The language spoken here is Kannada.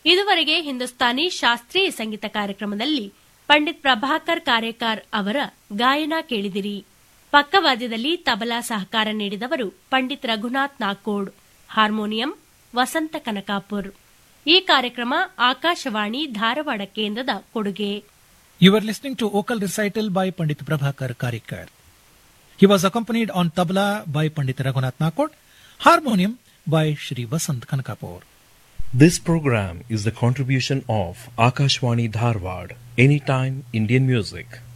ಇದುವರೆಗೆ ಹಿಂದೂಸ್ತಾನಿ ಶಾಸ್ತ್ರೀಯ ಸಂಗೀತ ಕಾರ್ಯಕ್ರಮದಲ್ಲಿ ಪಂಡಿತ್ ಪ್ರಭಾಕರ್ ಕಾರೇಕಾರ್ ಅವರ ಗಾಯನ ಕೇಳಿದಿರಿ ಪಕ್ಕವಾದ್ಯದಲ್ಲಿ ತಬಲಾ ಸಹಕಾರ ನೀಡಿದವರು ಪಂಡಿತ್ ರಘುನಾಥ್ ನಾಕೋಡ್ ಹಾರ್ಮೋನಿಯಂ ವಸಂತ ಕನಕಾಪುರ್ ಈ ಕಾರ್ಯಕ್ರಮ ಆಕಾಶವಾಣಿ ಧಾರವಾಡ ಕೇಂದ್ರದ ಕೊಡುಗೆ You were listening to vocal recital by Pandit Prabhakar Karikar. He was accompanied on tabla by Pandit Raghunath Nakod, harmonium by Shri Vasant Kankapur. This program is the contribution of Akashwani Dharwad, Anytime Indian Music.